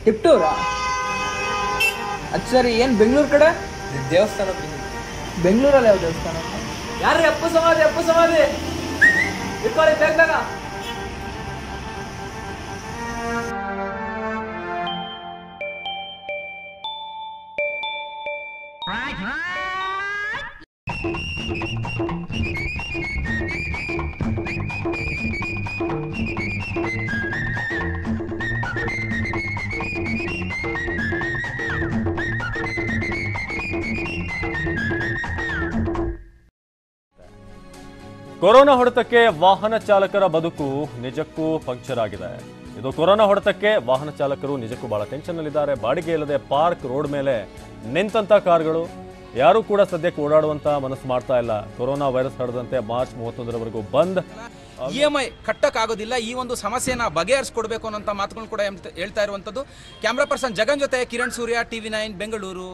ಟಿಪ್ಟೂರಾ ಅದು ಸರಿ ಏನು ಬೆಂಗಳೂರು ಕಡೆ ದೇವಸ್ಥಾನ ಬೆಂಗಳೂರಲ್ಲಿ ಯಾವ ದೇವಸ್ಥಾನ ಯಾರ್ರಿ ಅಪ್ಪು ಸಮಾಧಿ ಅಪ್ಪು ಸಮಾಧಿ ಇಟ್ಕೊಳ್ಳಿ ಬೇಗ ಬೇಗ ಕೊರೋನಾ ಹೊಡೆತಕ್ಕೆ ವಾಹನ ಚಾಲಕರ ಬದುಕು ನಿಜಕ್ಕೂ ಪಂಕ್ಚರ್ ಆಗಿದೆ ಇದು ಕೊರೋನಾ ಹೊಡೆತಕ್ಕೆ ವಾಹನ ಚಾಲಕರು ನಿಜಕ್ಕೂ ಬಹಳ ಟೆನ್ಷನ್ ಅಲ್ಲಿದ್ದಾರೆ ಬಾಡಿಗೆ ಇಲ್ಲದೆ ಪಾರ್ಕ್ ರೋಡ್ ಮೇಲೆ ನಿಂತಂತ ಕಾರ್ಗಳು ಯಾರು ಕೂಡ ಸದ್ಯಕ್ಕೆ ಓಡಾಡುವಂತ ಮನಸ್ಸು ಮಾಡ್ತಾ ಇಲ್ಲ ಕೊರೋನಾ ವೈರಸ್ ಹರಡದಂತೆ ಮಾರ್ಚ್ ಮೂವತ್ತೊಂದರವರೆಗೂ ಬಂದ್ ಇ ಎಮ್ ಐ ಕಟ್ಟಕ್ಕಾಗೋದಿಲ್ಲ ಈ ಒಂದು ಸಮಸ್ಯೆನ ಬಗೆಹರಿಸ್ಕೊಡ್ಬೇಕು ಅನ್ನೋಂಥ ಮಾತುಗಳು ಕೂಡ ಹೇಳ್ತ- ಹೇಳ್ತಾ ಇರುವಂಥದ್ದು ಕ್ಯಾಮ್ರಾ ಪರ್ಸನ್ ಜಗನ್ ಜೊತೆ ಕಿರಣ್ ಸೂರ್ಯ ಟಿವಿ ನೈನ್ ಬೆಂಗಳೂರು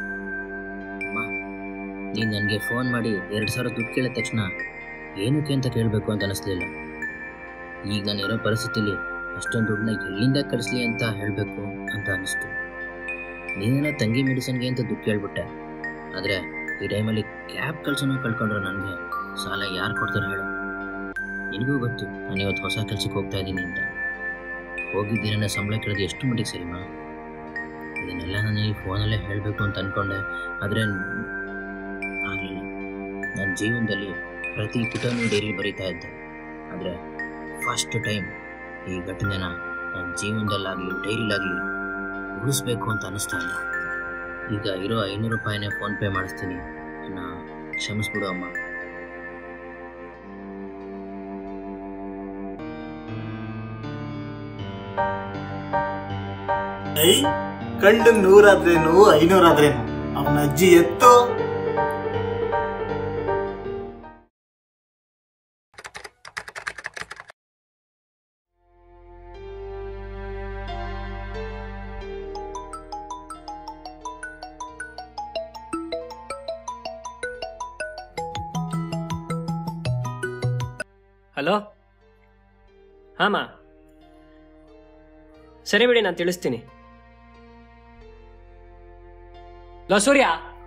ನೀನು ನನಗೆ ಫೋನ್ ಮಾಡಿ ಎರಡು ಸಾವಿರ ದುಡ್ಡು ಕೇಳಿದ ತಕ್ಷಣ ಏನಕ್ಕೆ ಅಂತ ಕೇಳಬೇಕು ಅಂತ ಅನಿಸ್ಲಿಲ್ಲ ಈಗ ನಾನಿರೋ ಪರಿಸ್ಥಿತಿಲಿ ಅಷ್ಟೊಂದು ದುಡ್ಡನ್ನ ಎಲ್ಲಿಂದ ಕಳಿಸ್ಲಿ ಅಂತ ಹೇಳಬೇಕು ಅಂತ ಅನಿಸ್ತು ನೀನೇನೋ ತಂಗಿ ಮೆಡಿಸನ್ಗೆ ಅಂತ ದುಡ್ಡು ಕೇಳ್ಬಿಟ್ಟೆ ಆದರೆ ಈ ಟೈಮಲ್ಲಿ ಕ್ಯಾಬ್ ಕಳ್ಸೋನು ಕಳ್ಕೊಂಡ್ರೆ ನನಗೆ ಸಾಲ ಯಾರು ಕೊಡ್ತಾರೆ ಹೇಳು ನಿನಗೂ ಗೊತ್ತು ನಾನು ಇವತ್ತು ಹೊಸ ಕೆಲಸಕ್ಕೆ ಹೋಗ್ತಾ ಇದ್ದೀನಿ ಅಂತ ಹೋಗಿದ್ದೀರನ್ನ ಸಂಬಳ ಕೇಳೋದು ಎಷ್ಟು ಮಟ್ಟಿಗೆ ಸರಿಮಾ ಇದನ್ನೆಲ್ಲ ನಾನು ಈ ಫೋನಲ್ಲೇ ಹೇಳಬೇಕು ಅಂತ ಅಂದ್ಕೊಂಡೆ ಆದರೆ ಆಗಲಿಲ್ಲ ನನ್ನ ಜೀವನದಲ್ಲಿ ಪ್ರತಿ ಪುಟನೂ ಡೈರಿ ಬರೀತಾ ಇದ್ದೆ ಆದರೆ ಫಸ್ಟ್ ಟೈಮ್ ಈ ಘಟನೆನ ನನ್ನ ಜೀವನದಲ್ಲಾಗಲಿ ಡೈರಿಲಾಗಲಿ ಉಳಿಸ್ಬೇಕು ಅಂತ ಅನ್ನಿಸ್ತಾ ಇಲ್ಲ ಈಗ ಇರೋ ಐನೂರು ರೂಪಾಯಿನೇ ಫೋನ್ಪೇ ಮಾಡಿಸ್ತೀನಿ ನನ್ನ ಕ್ಷಮಿಸ್ಬಿಡು ಅಮ್ಮ ಐ ಕಂಡು ನೂರಾದ್ರೇನು ಐನೂರಾದ್ರೇನು ಅವನ ಅಜ್ಜಿ ಎತ್ತು ಹಲೋ ಹಾಂ ಸರಿ ಬಿಡಿ ನಾನು ತಿಳಿಸ್ತೀನಿ ಲೋ ಸೂರ್ಯ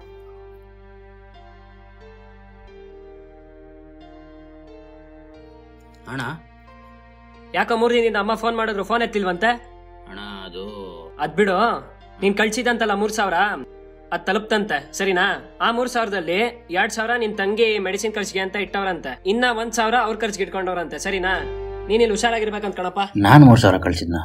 ಅಣ್ಣ ಯಾಕೋ ಮೂರು ದಿನದಿಂದ ಅಮ್ಮ ಫೋನ್ ಮಾಡಿದ್ರು ಫೋನ್ ಎತ್ತಿಲ್ವಂತೆ ಅಣ್ಣ ಅದು ಅದ್ ಬಿಡು ನೀನ್ ಕಳ್ಸಿದಂತಲ್ಲ ಮೂರ್ ಸಾವಿರ ಅದ್ ತಲುಪ್ತಂತೆ ಸರಿನಾ ಆ ಮೂರ್ ಸಾವಿರದಲ್ಲಿ ಎರಡ್ ಸಾವಿರ ನಿನ್ ತಂಗಿ ಮೆಡಿಸಿನ್ ಖರ್ಚಿಗೆ ಅಂತ ಇಟ್ಟವ್ರಂತೆ ಇನ್ನ ಒಂದ್ ಸಾವಿರ ಅವ್ರ ಖರ್ಚಿಗೆ ಇಟ್ಕೊಂಡವ್ರಂತೆ ಸರಿನಾ ನೀನ್ ಇಲ್ಲಿ ಹುಷಾರಾಗಿರ್ಬೇಕಂತ ಕಣಪ್ಪ ನಾನು ಮೂರು ಸಾವಿರ ಕಳಿಸಿದ್ನ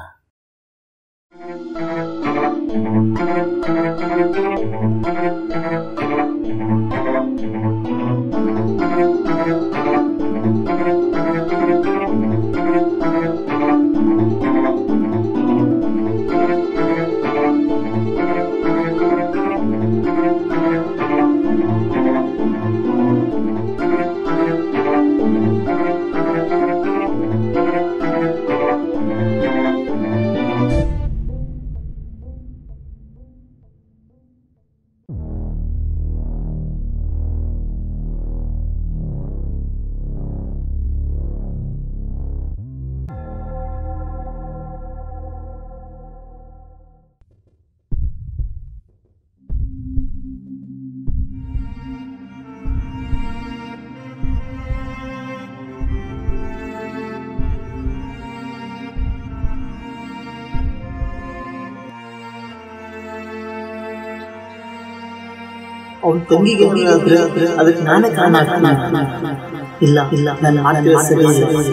ಅವ್ನ ತಂಗಿಗೆ ಏನಾದ್ರೆ ಅದಕ್ಕೆ ನಾನೇ ಕಾರಣ ಆಗ್ತೀನಿ ಇಲ್ಲ ಇಲ್ಲ ನಾನು ಮಾಡ್ತಿರೋ ಸರಿ ಇಲ್ಲ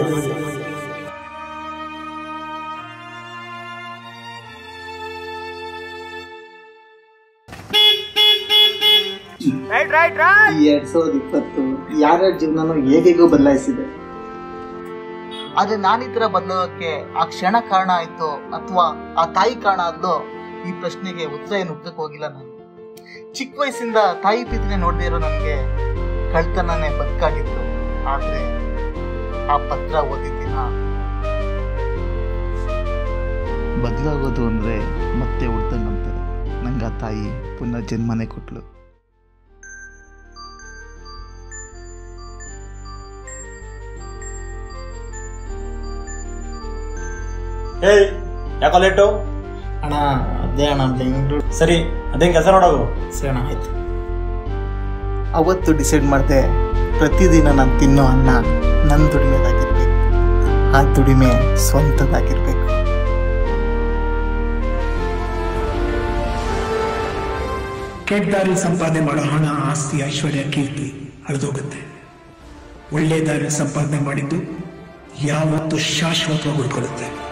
ಈ ಎರಡ್ ಸಾವಿರದ ಇಪ್ಪತ್ತು ಯಾರ್ಯಾರ ಜೀವನನೂ ಹೇಗೆಗೋ ಬದಲಾಯಿಸಿದೆ ಆದ್ರೆ ನಾನು ಈ ತರ ಬದಲಾಗೋಕೆ ಆ ಕ್ಷಣ ಕಾರಣ ಆಯ್ತು ಅಥವಾ ಆ ತಾಯಿ ಕಾರಣ ಆದ್ಲೋ ಈ ಪ್ರಶ್ನೆಗೆ ಉತ್ತರ ಏನು ಹುಡ್ಕಕ್ ಹೋಗಿಲ್ಲ ನಾನು ಚಿಕ್ಕ ವಯಸ್ಸಿಂದ ತಾಯಿ ಪ್ರೀತಿನೇ ನೋಡದೇ ಇರೋ ನನಗೆ ಕಳ್ತನನೇ ಬದುಕಾಗಿತ್ತು ಆದ್ರೆ ಆ ಪತ್ರ ಓದಿದ್ದಿನ ಬದಲಾಗೋದು ಅಂದ್ರೆ ಮತ್ತೆ ಹುಡ್ದಂಗಂತಾರೆ ನಂಗೆ ಆ ತಾಯಿ ಪುನಃ ಜನ್ಮನೇ ಕೊಟ್ಲು ಏಯ್ ಯಾಕೋ ಲೇಟು ಅಣ್ಣ ಅದೇ ಅಣ್ಣ ಬೆಂಗಳೂರು ಸರಿ ಅದೇನ್ ಕೆಲಸ ನೋಡೋದು ಸರಿ ಅಣ್ಣ ಆಯ್ತು ಅವತ್ತು ಡಿಸೈಡ್ ಮಾಡಿದೆ ಪ್ರತಿದಿನ ನಾನು ತಿನ್ನೋ ಅನ್ನ ನನ್ನ ದುಡಿಮೆದಾಗಿರ್ಬೇಕು ಆ ದುಡಿಮೆ ಸ್ವಂತದಾಗಿರ್ಬೇಕು ಕೆಟ್ಟ ದಾರಿ ಸಂಪಾದನೆ ಮಾಡೋ ಹಣ ಆಸ್ತಿ ಐಶ್ವರ್ಯ ಕೀರ್ತಿ ಅಳಿದೋಗುತ್ತೆ ಒಳ್ಳೆ ದಾರಿ ಸಂಪಾದನೆ ಮಾಡಿದ್ದು ಯಾವತ್ತೂ ಶಾಶ್ವತವಾಗಿ ಉಳ್ಕೊಳ್ಳುತ್ತೆ